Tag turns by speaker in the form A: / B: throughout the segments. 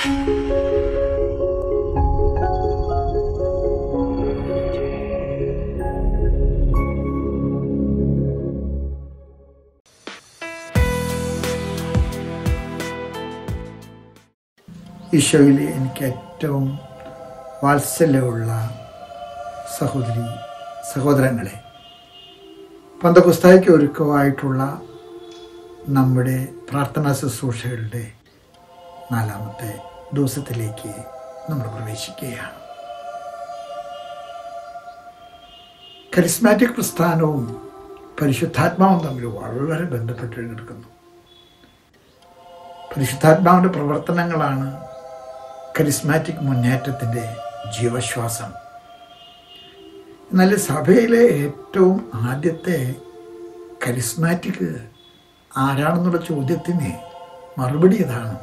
A: ഈശോയിൽ എനിക്ക് ഏറ്റവും വാത്സല്യമുള്ള സഹോദരി സഹോദരങ്ങളെ പന്തപുസ്തകയ്ക്ക് ഒരുക്കമായിട്ടുള്ള നമ്മുടെ പ്രാർത്ഥനാ ശുശ്രൂഷകളുടെ നാലാമത്തെ ദിവസത്തിലേക്ക് നമ്മൾ പ്രവേശിക്കുകയാണ് കരിസ്മാറ്റിക് പ്രസ്ഥാനവും പരിശുദ്ധാത്മാവും തമ്മിൽ വളരെ ബന്ധപ്പെട്ട് കിടക്കുന്നു പരിശുദ്ധാത്മാവിൻ്റെ പ്രവർത്തനങ്ങളാണ് കരിസ്മാറ്റിക് മുന്നേറ്റത്തിൻ്റെ ജീവശ്വാസം എന്നാൽ സഭയിലെ ഏറ്റവും ആദ്യത്തെ കരിസ്മാറ്റിക് ആരാണെന്നുള്ള ചോദ്യത്തിന് മറുപടി ഇതാണ്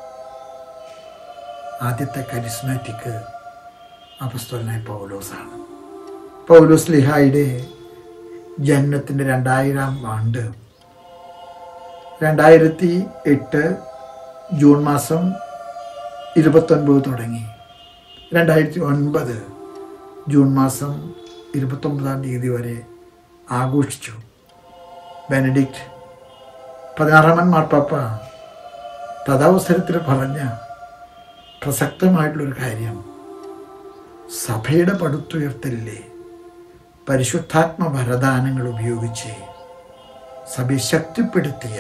A: ആദ്യത്തെ കരിസ്മാറ്റിക് അപസ്തോലനായ പൗലോസാണ് പൗലോസ് ലിഹായുടെ ജനനത്തിൻ്റെ രണ്ടായിരം ആണ്ട് രണ്ടായിരത്തി എട്ട് ജൂൺ മാസം ഇരുപത്തൊൻപത് തുടങ്ങി രണ്ടായിരത്തി ഒൻപത് ജൂൺ മാസം ഇരുപത്തൊമ്പതാം തീയതി വരെ ആഘോഷിച്ചു ബെനഡിക്റ്റ് പതിനാറാമൻ മാർപ്പാപ്പ തഥാവസരത്തിൽ പറഞ്ഞ പ്രസക്തമായിട്ടുള്ളൊരു കാര്യം സഭയുടെ പടുത്തുയർത്തലിലെ പരിശുദ്ധാത്മ വരദാനങ്ങൾ ഉപയോഗിച്ച് സഭയെ ശക്തിപ്പെടുത്തിയ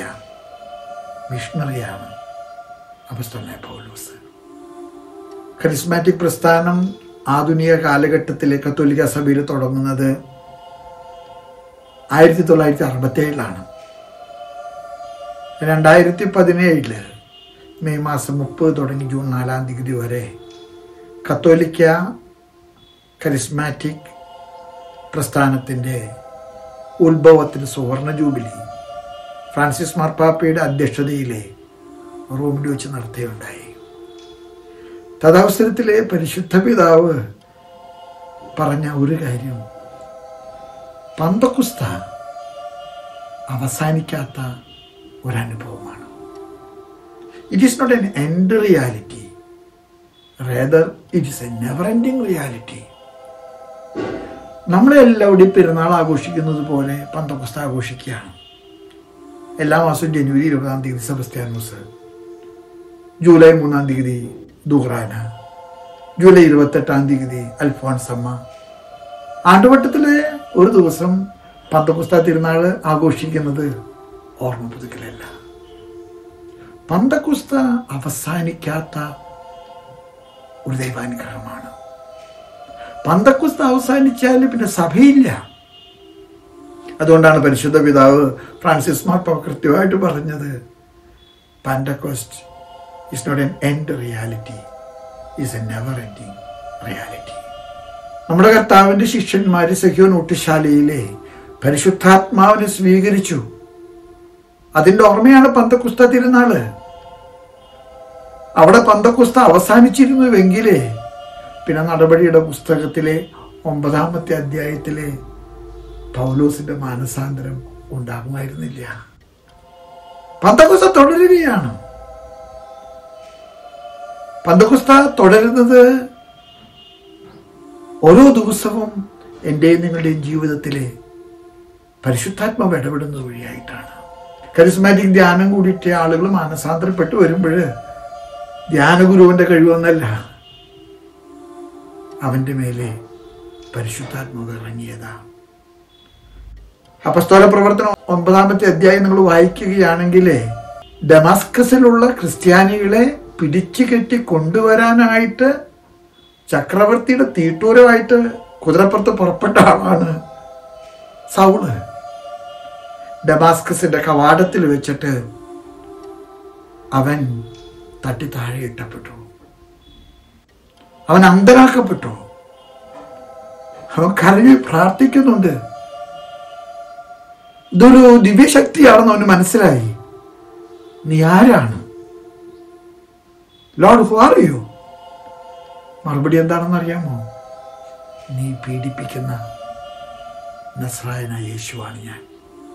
A: മിഷണറിയാണ് അപസ്തലനായ പൗലോസ് കരിസ്മാറ്റിക് പ്രസ്ഥാനം ആധുനിക കാലഘട്ടത്തിലെ കത്തോലിക്ക സഭയിൽ തുടങ്ങുന്നത് ആയിരത്തി തൊള്ളായിരത്തി അറുപത്തി ഏഴിലാണ് രണ്ടായിരത്തി പതിനേഴില് മെയ് മാസം മുപ്പത് തുടങ്ങി ജൂൺ നാലാം തീയതി വരെ കത്തോലിക്ക കരിസ്മാറ്റിക് പ്രസ്ഥാനത്തിൻ്റെ ഉത്ഭവത്തിന് സുവർണ ജൂബിലി ഫ്രാൻസിസ് മാർപ്പാപ്പയുടെ അധ്യക്ഷതയിലെ റോമിൽ വെച്ച് നടത്തുകയുണ്ടായി തഥാവസരത്തിലെ പരിശുദ്ധ പിതാവ് പറഞ്ഞ ഒരു കാര്യം പന്തക്കുസ്ത അവസാനിക്കാത്ത ഒരനുഭവമാണ് it is not an end reality rather it is a never ending reality നമ്മളെല്ലാവരുടെയും പെരുന്നാൾ ആഘോഷിക്കുന്നത് പോലെ പന്തക്കുസ്ത ആഘോഷിക്കുകയാണ് എല്ലാ മാസവും ജനുവരി ഇരുപതാം തീയതി സെബസ്ത്യാനോസ് ജൂലൈ മൂന്നാം തീയതി ദുഹ്റാന ജൂലൈ ഇരുപത്തെട്ടാം തീയതി അൽഫോൺസമ്മ ആണ്ടുവട്ടത്തിലെ ഒരു ദിവസം പന്തക്കുസ്ത തിരുനാൾ ആഘോഷിക്കുന്നത് ഓർമ്മ പുതുക്കലല്ല പന്തക്കുസ്ത അവസാനിക്കാത്ത ഒരു ദൈവാനുഗ്രഹമാണ് പന്തക്കുസ്ത അവസാനിച്ചാൽ പിന്നെ സഭയില്ല അതുകൊണ്ടാണ് പരിശുദ്ധ പിതാവ് ഫ്രാൻസിസ് മാർപ്പാപ്പ കൃത്യമായിട്ട് പറഞ്ഞത് Pentecost is not an end reality is a never ending reality നമ്മുടെ കർത്താവിൻ്റെ ശിഷ്യന്മാർ സഹ്യോൻ ഊട്ടുശാലയിലെ പരിശുദ്ധാത്മാവിനെ സ്വീകരിച്ചു അതിൻ്റെ ഓർമ്മയാണ് പന്തക്കുസ്ത തിരുനാള് അവിടെ പന്തക്കുസ്ത അവസാനിച്ചിരുന്നുവെങ്കിലേ പിന്നെ നടപടിയുടെ പുസ്തകത്തിലെ ഒമ്പതാമത്തെ അധ്യായത്തിലെ പൗലോസിന്റെ മാനസാന്തരം ഉണ്ടാകുമായിരുന്നില്ല പന്തക്കുസ്ത തുടരുകയാണ് പന്തക്കുസ്ത തുടരുന്നത് ഓരോ ദിവസവും എൻ്റെയും നിങ്ങളുടെയും ജീവിതത്തിലെ പരിശുദ്ധാത്മാവ് ഇടപെടുന്നത് വഴിയായിട്ടാണ് കരിസ്മാറ്റിക് ധ്യാനം കൂടിയിട്ട് ആളുകൾ മാനസാന്തരപ്പെട്ട് വരുമ്പോൾ ധ്യാനഗുരുവിൻ്റെ കഴിവൊന്നല്ല അവൻ്റെ മേലെ പരിശുദ്ധാത്മാവ് ഇറങ്ങിയതാണ് അപസ്തോല പ്രവർത്തനം ഒമ്പതാമത്തെ അധ്യായം നിങ്ങൾ വായിക്കുകയാണെങ്കിൽ ഡമാസ്കസിലുള്ള ക്രിസ്ത്യാനികളെ പിടിച്ചു കെട്ടി കൊണ്ടുവരാനായിട്ട് ചക്രവർത്തിയുടെ തീട്ടൂരമായിട്ട് കുതിരപ്പുറത്ത് പുറപ്പെട്ട ആളാണ് സൗള് ഡമാസ്കസിന്റെ കവാടത്തിൽ വെച്ചിട്ട് അവൻ തട്ടി താഴെ ഇട്ടപ്പെട്ടു അവൻ അന്തരാക്കപ്പെട്ടു അവൻ കരഞ്ഞ് പ്രാർത്ഥിക്കുന്നുണ്ട് ഇതൊരു ദിവ്യശക്തിയാണെന്ന് അവന് മനസ്സിലായി നീ ആരാണ് ലോഡ് ഹു ആർ യു മറുപടി എന്താണെന്ന് അറിയാമോ നീ പീഡിപ്പിക്കുന്ന നസ്രായന യേശുവാണ് ഞാൻ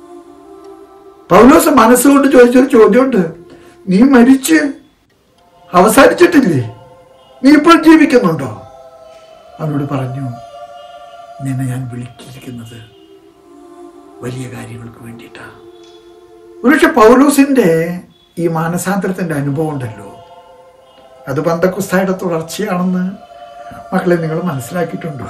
A: പൗലോസ് മനസ്സുകൊണ്ട് ചോദിച്ചൊരു ചോദ്യമുണ്ട് നീ മരിച്ച് അവസാനിച്ചിട്ടില്ലേ നീ ഇപ്പോൾ ജീവിക്കുന്നുണ്ടോ അവനോട് പറഞ്ഞു നിന്നെ ഞാൻ വിളിക്കിയിരിക്കുന്നത് വലിയ കാര്യങ്ങൾക്ക് വേണ്ടിയിട്ടാണ് ഒരുപക്ഷെ പൗലൂസിന്റെ ഈ മാനസാന്തരത്തിന്റെ അനുഭവം ഉണ്ടല്ലോ അത് പന്തക്കുസ്തായുടെ തുടർച്ചയാണെന്ന് മക്കളെ നിങ്ങൾ മനസ്സിലാക്കിയിട്ടുണ്ടോ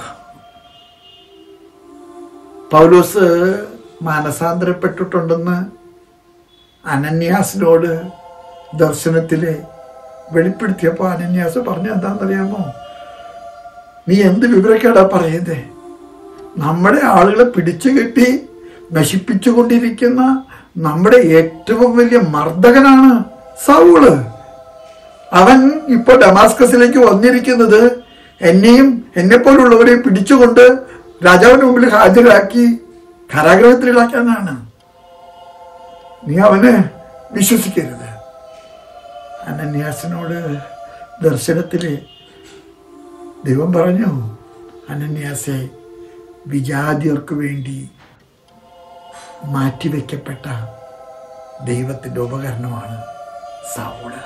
A: പൗലോസ് മാനസാന്തരപ്പെട്ടിട്ടുണ്ടെന്ന് അനന്യാസിനോട് ദർശനത്തില് വെളിപ്പെടുത്തിയപ്പോൾ അനന്യാസ് പറഞ്ഞ എന്താണെന്നറിയാമോ നീ എന്ത് വിവരക്കേടാ പറയുന്നേ നമ്മുടെ ആളുകളെ പിടിച്ചു കെട്ടി നശിപ്പിച്ചുകൊണ്ടിരിക്കുന്ന നമ്മുടെ ഏറ്റവും വലിയ മർദ്ദകനാണ് സൗള് അവൻ ഇപ്പോൾ ഡമാസ്കസിലേക്ക് വന്നിരിക്കുന്നത് എന്നെയും എന്നെ പോലുള്ളവരെയും പിടിച്ചുകൊണ്ട് രാജാവിന് മുമ്പിൽ ഹാജരാക്കി കാരാഗ്രഹത്തിലാക്കാനാണ് നീ അവനെ വിശ്വസിക്കരുത് അനന്യാസിനോട് ദർശനത്തില് ദൈവം പറഞ്ഞു അനന്യാസെ വിജാതിയർക്ക് വേണ്ടി മാറ്റിവെക്കപ്പെട്ട ദൈവത്തിൻ്റെ ഉപകരണമാണ് സൗള്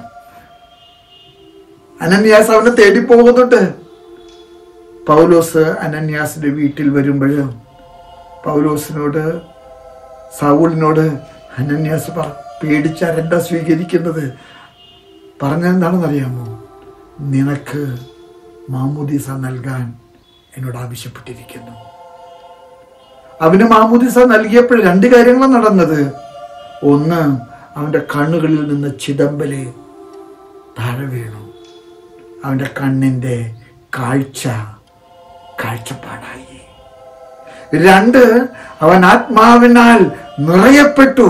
A: അനന്യാസ് അവനെ തേടി പോകുന്നുണ്ട് പൗലോസ് അനന്യാസിന്റെ വീട്ടിൽ വരുമ്പോഴും പൗലോസിനോട് സൗളിനോട് അനന്യാസ് പറ പേടിച്ചരണ്ട സ്വീകരിക്കുന്നത് പറഞ്ഞെന്താണെന്നറിയാമോ നിനക്ക് മാമുദീസ നൽകാൻ എന്നോട് ആവശ്യപ്പെട്ടിരിക്കുന്നു അവന് മാമുദീസ നൽകിയപ്പോൾ രണ്ട് കാര്യങ്ങളാണ് നടന്നത് ഒന്ന് അവന്റെ കണ്ണുകളിൽ നിന്ന് ചിദംബല് താഴെ വീണു അവന്റെ കണ്ണിന്റെ കാഴ്ച കാഴ്ചപ്പാടായി രണ്ട് അവൻ ആത്മാവിനാൽ നിറയപ്പെട്ടു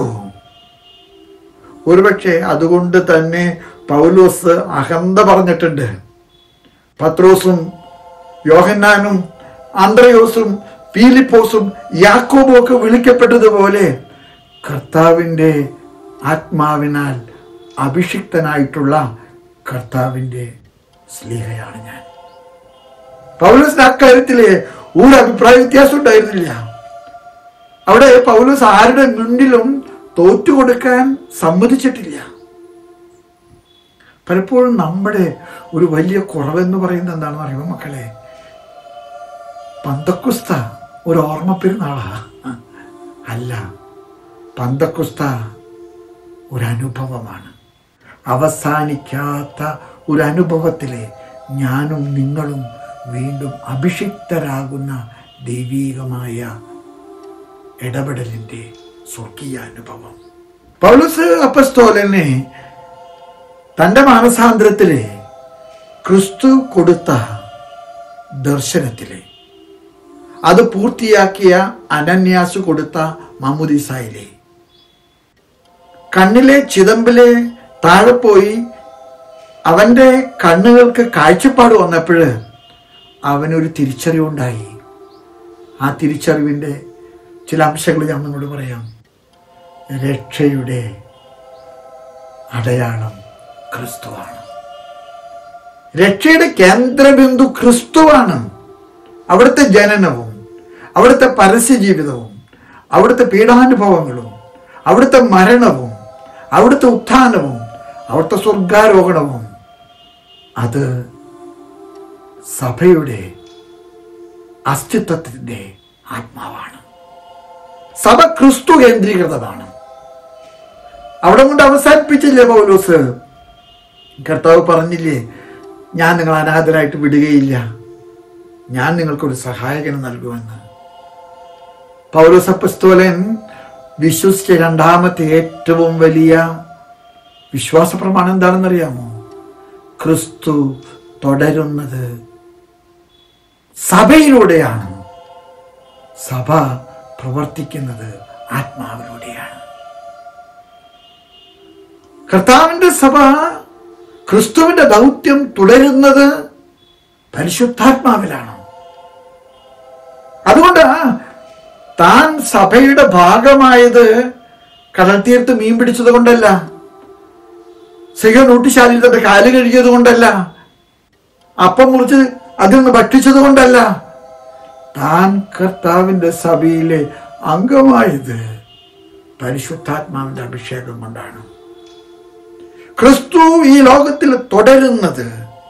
A: ഒരുപക്ഷെ അതുകൊണ്ട് തന്നെ പൗലോസ് അഹന്ത പറഞ്ഞിട്ടുണ്ട് പത്രോസും യോഹന്നാനും ആന്ത്രയോസും പീലിപ്പോസും യാക്കോബും ഒക്കെ വിളിക്കപ്പെട്ടതുപോലെ കർത്താവിൻ്റെ ആത്മാവിനാൽ അഭിഷിക്തനായിട്ടുള്ള കർത്താവിൻ്റെ സ്ലീഹയാണ് ഞാൻ പൗലോസിന് അക്കാര്യത്തില് ഒരു അഭിപ്രായ വ്യത്യാസം ഉണ്ടായിരുന്നില്ല അവിടെ പൗലോസ് ആരുടെ മുന്നിലും തോറ്റുകൊടുക്കാൻ സമ്മതിച്ചിട്ടില്ല പലപ്പോഴും നമ്മുടെ ഒരു വലിയ കുറവെന്ന് പറയുന്നത് എന്താണെന്ന് അറിയുമോ മക്കളെ പന്തക്കുസ്ത ഒരു ഓർമ്മ പെരുന്നാളാ അല്ല പന്തക്കുസ്ത ഒരു അനുഭവമാണ് അവസാനിക്കാത്ത ഒരു അനുഭവത്തിലെ ഞാനും നിങ്ങളും വീണ്ടും അഭിഷിക്തരാകുന്ന ദൈവീകമായ ഇടപെടലിൻ്റെ സ്വർഗീയ അനുഭവം പൗലസ് അപ്പസ്തോലനെ തൻ്റെ മാനസാന്തരത്തിലെ ക്രിസ്തു കൊടുത്ത ദർശനത്തിലെ അത് പൂർത്തിയാക്കിയ അനന്യാസ് കൊടുത്ത മമുദീസായിലെ കണ്ണിലെ ചിതമ്പിലെ താഴെ പോയി അവൻ്റെ കണ്ണുകൾക്ക് കാഴ്ചപ്പാട് വന്നപ്പോൾ അവനൊരു തിരിച്ചറിവുണ്ടായി ആ തിരിച്ചറിവിൻ്റെ ചില അംശങ്ങൾ ഞാൻ നിങ്ങളോട് പറയാം രക്ഷയുടെ അടയാളം ക്രിസ്തുവാണ് രക്ഷയുടെ കേന്ദ്രബിന്ദു ക്രിസ്തുവാണ് അവിടുത്തെ ജനനവും അവിടുത്തെ പരസ്യ ജീവിതവും അവിടുത്തെ പീഡാനുഭവങ്ങളും അവിടുത്തെ മരണവും അവിടുത്തെ ഉത്ഥാനവും അവിടുത്തെ സ്വർഗാരോഹണവും അത് സഭയുടെ അസ്തിത്വത്തിൻ്റെ ആത്മാവാണ് സഭ ക്രിസ്തു കേന്ദ്രീകൃതമാണ് അവിടെ കൊണ്ട് അവസാനിപ്പിച്ചില്ലേ പൗലോസ് കർത്താവ് പറഞ്ഞില്ലേ ഞാൻ നിങ്ങൾ അനാഥരായിട്ട് വിടുകയില്ല ഞാൻ നിങ്ങൾക്കൊരു സഹായകന് നൽകുമെന്ന് പൗലോസ് അപ്പസ്തോലൻ വിശ്വസിച്ച രണ്ടാമത്തെ ഏറ്റവും വലിയ വിശ്വാസ പ്രമാണം എന്താണെന്നറിയാമോ ക്രിസ്തു തുടരുന്നത് സഭയിലൂടെയാണ് സഭ പ്രവർത്തിക്കുന്നത് ആത്മാവിലൂടെയാണ് കർത്താവിന്റെ സഭ ക്രിസ്തുവിന്റെ ദൗത്യം തുടരുന്നത് പരിശുദ്ധാത്മാവിലാണ് അതുകൊണ്ട് താൻ സഭയുടെ ഭാഗമായത് കടൽ തീർത്ത് മീൻ പിടിച്ചത് കൊണ്ടല്ല സിഹ നൂട്ടിശാലിൽ തന്റെ കാല് കഴുകിയത് കൊണ്ടല്ല അപ്പം മുറിച്ച് അതിൽ നിന്ന് ഭക്ഷിച്ചത് കൊണ്ടല്ല താൻ കർത്താവിന്റെ സഭയിലെ അംഗമായത് പരിശുദ്ധാത്മാവിന്റെ അഭിഷേകം കൊണ്ടാണ് ക്രിസ്തു ഈ ലോകത്തിൽ തുടരുന്നത്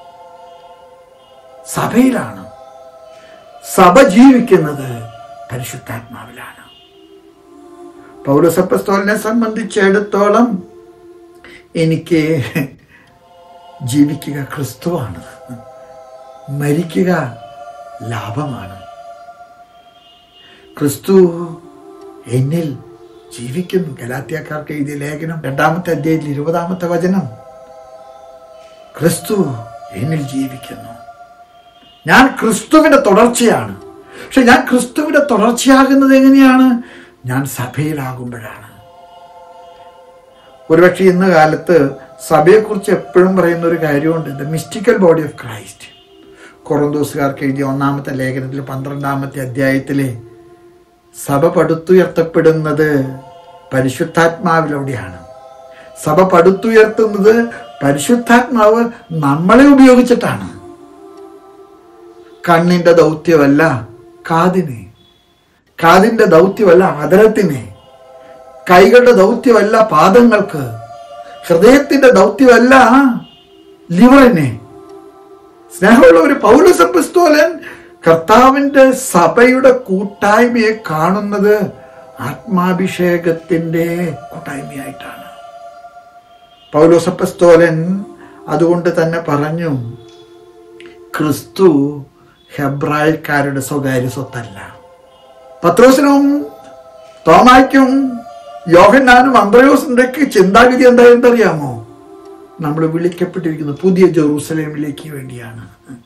A: സഭയിലാണ് സഭ ജീവിക്കുന്നത് പരിശുദ്ധാത്മാവിലാണ് പൗരസപ്പസ്തോലിനെ സംബന്ധിച്ചിടത്തോളം എനിക്ക് ജീവിക്കുക ക്രിസ്തുവാണ് മരിക്കുക ലാഭമാണ് ക്രിസ്തു എന്നിൽ ജീവിക്കുന്നു ഗലാത്യക്കാർക്ക് എഴുതിയ ലേഖനം രണ്ടാമത്തെ അധ്യായത്തിൽ ഇരുപതാമത്തെ വചനം ക്രിസ്തു എന്നിൽ ജീവിക്കുന്നു ഞാൻ ക്രിസ്തുവിന്റെ തുടർച്ചയാണ് പക്ഷെ ഞാൻ ക്രിസ്തുവിന്റെ തുടർച്ചയാകുന്നത് എങ്ങനെയാണ് ഞാൻ സഭയിലാകുമ്പോഴാണ് ഒരുപക്ഷെ ഇന്ന് കാലത്ത് സഭയെക്കുറിച്ച് എപ്പോഴും പറയുന്ന ഒരു കാര്യമുണ്ട് the mystical body of Christ കൊറന്തോസുകാർക്ക് എഴുതിയ ഒന്നാമത്തെ ലേഖനത്തിൽ പന്ത്രണ്ടാമത്തെ അധ്യായത്തിലെ സഭ പടുത്തുയർത്തപ്പെടുന്നത് പരിശുദ്ധാത്മാവിലൂടെയാണ് സഭ പടുത്തുയർത്തുന്നത് പരിശുദ്ധാത്മാവ് നമ്മളെ ഉപയോഗിച്ചിട്ടാണ് കണ്ണിന്റെ ദൗത്യമല്ല കാതിനെ കാതിന്റെ ദൗത്യമല്ല അതരത്തിനെ കൈകളുടെ ദൗത്യമല്ല പാദങ്ങൾക്ക് ഹൃദയത്തിന്റെ ദൗത്യമല്ല ലിവറിനെ സ്നേഹമുള്ള ഒരു പൗരസപ്പസ്തോലൻ കർത്താവിന്റെ സഭയുടെ കൂട്ടായ്മയെ കാണുന്നത് ആത്മാഭിഷേകത്തിന്റെ കൂട്ടായ്മയായിട്ടാണ് പൗലോസപ്പസ്തോലൻ അതുകൊണ്ട് തന്നെ പറഞ്ഞു ക്രിസ്തു ഹെബ്രായക്കാരുടെ സ്വകാര്യ സ്വത്തല്ല പത്രോസിനും തോമായ്ക്കും യോഹന്നാനും അന്ത്രയോസിൻ്റെയൊക്കെ ചിന്താഗതി എന്തായെന്നറിയാമോ നമ്മൾ വിളിക്കപ്പെട്ടിരിക്കുന്നത് പുതിയ ജെറൂസലേമിലേക്ക് വേണ്ടിയാണ്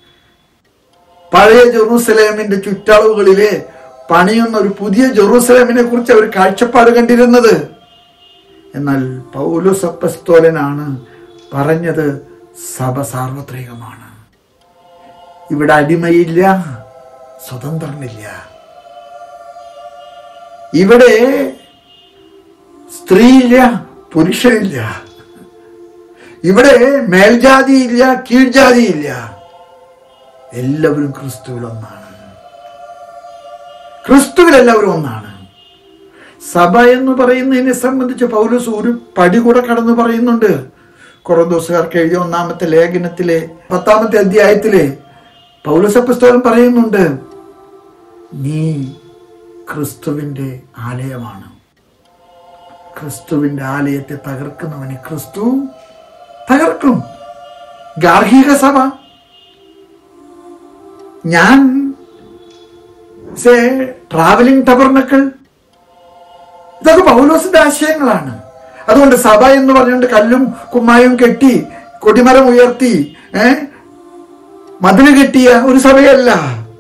A: പഴയ ജെറൂസലേമിന്റെ ചുറ്റളവുകളിലെ പണിയുന്ന ഒരു പുതിയ ജെറൂസലേമിനെ കുറിച്ച് അവർ കാഴ്ചപ്പാട് കണ്ടിരുന്നത് എന്നാൽ പൗലോസപ്പസ്തോലനാണ് പറഞ്ഞത് സഭ സാർവത്രികമാണ് ഇവിടെ അടിമയില്ല സ്വതന്ത്രനില്ല ഇവിടെ സ്ത്രീയില്ല പുരുഷനില്ല ഇവിടെ മേൽജാതിയില്ല കീഴ്ജാതിയില്ല എല്ലാവരും ക്രിസ്തുവിൽ ഒന്നാണ് ക്രിസ്തുവിൽ എല്ലാവരും ഒന്നാണ് സഭ എന്ന് പറയുന്നതിനെ സംബന്ധിച്ച് പൗലോസ് ഒരു പടി കൂടെ കടന്നു പറയുന്നുണ്ട് കൊറന്തോസുകാർക്ക് എഴുതിയ ഒന്നാമത്തെ ലേഖനത്തിലെ പത്താമത്തെ അധ്യായത്തിലെ പൗലോസ പുസ്തകം പറയുന്നുണ്ട് നീ ക്രിസ്തുവിൻ്റെ ആലയമാണ് ക്രിസ്തുവിൻ്റെ ആലയത്തെ തകർക്കുന്നവനെ ക്രിസ്തു തകർക്കും ഗാർഹിക സഭ ഞാൻ ട്രാവലിംഗ് ടബർണക്കൾ ഇതൊക്കെ പൗലോസിന്റെ ആശയങ്ങളാണ് അതുകൊണ്ട് സഭ എന്ന് പറഞ്ഞുകൊണ്ട് കല്ലും കുമ്മായും കെട്ടി കൊടിമരം ഉയർത്തി ഏ മതില് കെട്ടിയ ഒരു സഭയല്ല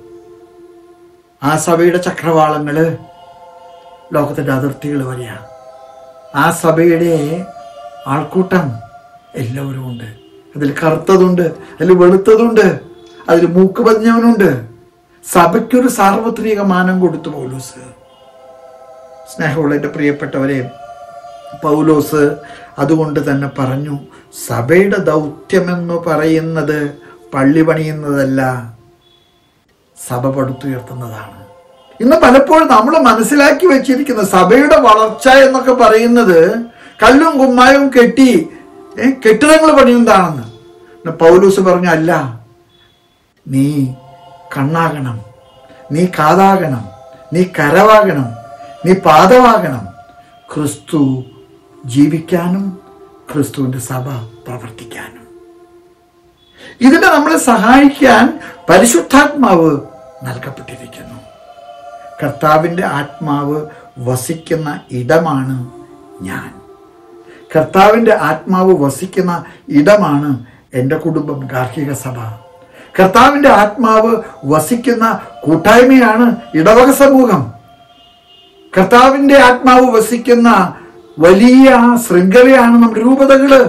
A: ആ സഭയുടെ ചക്രവാളങ്ങള് ലോകത്തിന്റെ അതിർത്തികൾ വരെയാണ് ആ സഭയുടെ ആൾക്കൂട്ടം എല്ലാവരും ഉണ്ട് അതിൽ കറുത്തതുണ്ട് അതിൽ വെളുത്തതുണ്ട് അതിൽ മൂക്ക് പതിഞ്ഞവനുണ്ട് സഭയ്ക്കൊരു സാർവത്രിക മാനം കൊടുത്തു പൗലോസ് സ്നേഹമുള്ള എൻ്റെ പ്രിയപ്പെട്ടവരെ പൗലോസ് അതുകൊണ്ട് തന്നെ പറഞ്ഞു സഭയുടെ ദൗത്യമെന്ന് പറയുന്നത് പള്ളി പണിയുന്നതല്ല സഭ പടുത്തുയർത്തുന്നതാണ് ഇന്ന് പലപ്പോഴും നമ്മൾ മനസ്സിലാക്കി വെച്ചിരിക്കുന്ന സഭയുടെ വളർച്ച എന്നൊക്കെ പറയുന്നത് കല്ലും കുമ്മായവും കെട്ടി ഏ, കെട്ടിടങ്ങൾ പണിയുന്നതാണെന്ന് എന്നാ പൗലൂസ് പറഞ്ഞു അല്ല നീ കണ്ണാകണം നീ കാതാകണം നീ കരവാകണം നീ പാദമാകണം ക്രിസ്തു ജീവിക്കാനും ക്രിസ്തുവിന്റെ സഭ പ്രവർത്തിക്കാനും ഇതിനെ നമ്മളെ സഹായിക്കാൻ പരിശുദ്ധാത്മാവ് നൽകപ്പെട്ടിരിക്കുന്നു കർത്താവിൻ്റെ ആത്മാവ് വസിക്കുന്ന ഇടമാണ് ഞാൻ കർത്താവിൻ്റെ ആത്മാവ് വസിക്കുന്ന ഇടമാണ് എൻ്റെ കുടുംബം ഗാർഹിക സഭ കർത്താവിൻ്റെ ആത്മാവ് വസിക്കുന്ന കൂട്ടായ്മയാണ് ഇടവക സമൂഹം കർത്താവിൻ്റെ ആത്മാവ് വസിക്കുന്ന വലിയ ശൃംഖലയാണ് നമ്മുടെ രൂപതകള്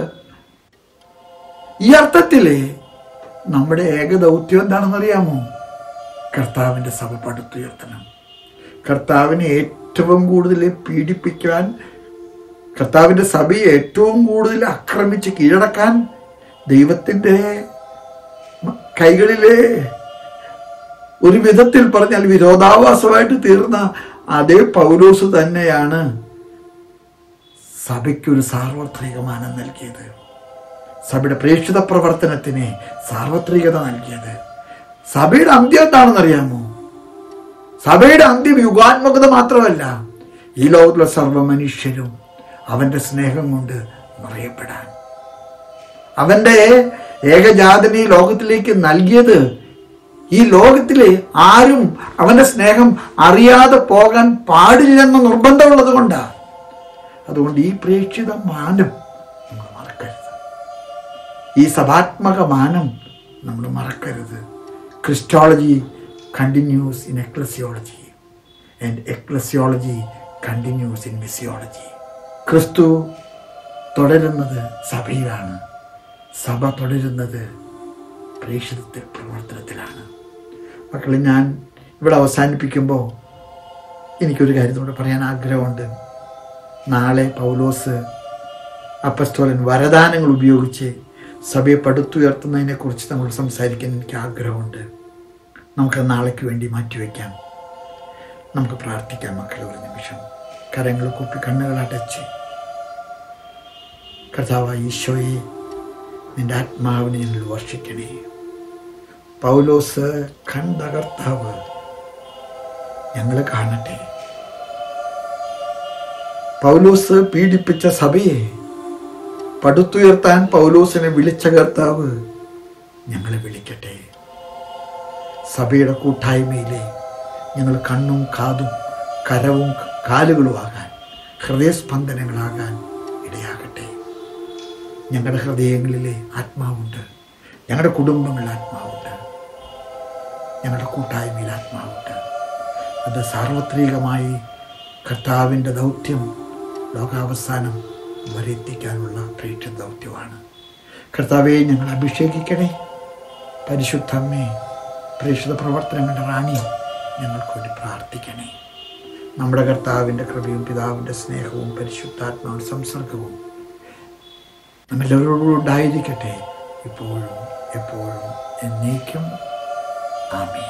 A: ഈ അർത്ഥത്തില് നമ്മുടെ ഏക ദൗത്യം എന്താണെന്ന് അറിയാമോ കർത്താവിൻ്റെ സഭ പടുത്തുയർത്തണം കർത്താവിനെ ഏറ്റവും കൂടുതൽ പീഡിപ്പിക്കാൻ കർത്താവിൻ്റെ സഭയെ ഏറ്റവും കൂടുതൽ ആക്രമിച്ച് കീഴടക്കാൻ ദൈവത്തിൻ്റെ കൈകളിലെ ഒരു വിധത്തിൽ പറഞ്ഞാൽ വിരോധാഭാസമായിട്ട് തീർന്ന അതേ പൗലോസ് തന്നെയാണ് സഭയ്ക്കൊരു സാർവത്രിക മാനം നൽകിയത് സഭയുടെ പ്രേക്ഷിത പ്രവർത്തനത്തിന് സാർവത്രികത നൽകിയത് സഭയുടെ അന്ത്യം എന്താണെന്നറിയാമോ സഭയുടെ അന്ത്യം യുഗാത്മകത മാത്രമല്ല ഈ ലോകത്തിലെ സർവ്വ മനുഷ്യരും അവന്റെ സ്നേഹം കൊണ്ട് നിറയപ്പെടാൻ അവന്റെ ഏകജാതനെ ഈ ലോകത്തിലേക്ക് നൽകിയത് ഈ ലോകത്തിലെ ആരും അവന്റെ സ്നേഹം അറിയാതെ പോകാൻ പാടില്ലെന്ന നിർബന്ധമുള്ളത് കൊണ്ടാണ് അതുകൊണ്ട് ഈ പ്രേക്ഷിത മാനം നമ്മൾ മറക്കരുത് ഈ സഭാത്മക മാനം നമ്മൾ മറക്കരുത് Christology continues in ecclesiology and ecclesiology continues in missiology ക്രിസ്തു തുടരുന്നത് സഭയിലാണ് സഭ തുടരുന്നത് പ്രേക്ഷിതത്തിൽ പ്രവർത്തനത്തിലാണ് മക്കളെ ഞാൻ ഇവിടെ അവസാനിപ്പിക്കുമ്പോൾ എനിക്കൊരു കാര്യത്തോടെ പറയാൻ ആഗ്രഹമുണ്ട് നാളെ പൗലോസ് അപ്പസ്തോലൻ വരദാനങ്ങൾ ഉപയോഗിച്ച് സഭയെ പടുത്തുയർത്തുന്നതിനെ കുറിച്ച് നമ്മൾ സംസാരിക്കാൻ എനിക്ക് ആഗ്രഹമുണ്ട് നമുക്ക് നാളേക്ക് വേണ്ടി മാറ്റിവെക്കാം നമുക്ക് പ്രാർത്ഥിക്കാം മക്കളെ ഒരു നിമിഷം കരങ്ങൾ കുപ്പി കണ്ണുകൾ അടച്ച് കർത്താവ് ഈശോയെ നിന്റെ ആത്മാവിനെ ഞങ്ങൾ വർഷിക്കണേ പൗലോസ് കണ്ട കർത്താവ് ഞങ്ങൾ കാണട്ടെ പൗലോസ് പീഡിപ്പിച്ച സഭയെ പടുത്തുയർത്താൻ പൗലോസിനെ വിളിച്ച കർത്താവ് ഞങ്ങളെ വിളിക്കട്ടെ സഭയുടെ കൂട്ടായ്മയിലെ ഞങ്ങൾ കണ്ണും കാതും കരവും കാലുകളുമാകാൻ ഹൃദയസ്പന്ദനങ്ങളാകാൻ ഇടയാകട്ടെ ഞങ്ങളുടെ ഹൃദയങ്ങളിലെ ആത്മാവുണ്ട് ഞങ്ങളുടെ കുടുംബങ്ങളിൽ ആത്മാവുണ്ട് ഞങ്ങളുടെ കൂട്ടായ്മയിൽ ആത്മാവുണ്ട് അത് സാർവത്രികമായി കർത്താവിൻ്റെ ദൗത്യം ലോകാവസാനം വരെ എത്തിക്കാനുള്ള പ്രേക്ഷ ദൗത്യമാണ് കർത്താവെ ഞങ്ങൾ അഭിഷേകിക്കണേ പരിശുദ്ധമ്മേ പ്രേക്ഷിത പ്രവർത്തനങ്ങളുടെ റാണി ഞങ്ങൾക്ക് വേണ്ടി പ്രാർത്ഥിക്കണേ നമ്മുടെ കർത്താവിൻ്റെ കൃപയും പിതാവിൻ്റെ സ്നേഹവും പരിശുദ്ധാത്മാവിൻ്റെ സംസർഗവും നമ്മളെല്ലാവരോടും ഉണ്ടായിരിക്കട്ടെ ഇപ്പോഴും എപ്പോഴും എന്നേക്കും ആമേ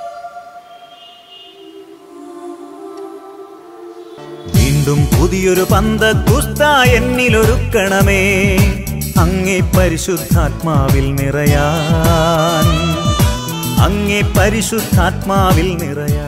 B: വീണ്ടും പുതിയൊരു പന്ത കുസ്ത എന്നിലൊരുക്കണമേ അങ്ങേ പരിശുദ്ധാത്മാവിൽ നിറയാൻ അങ്ങേ പരിശുദ്ധാത്മാവിൽ നിറയാൻ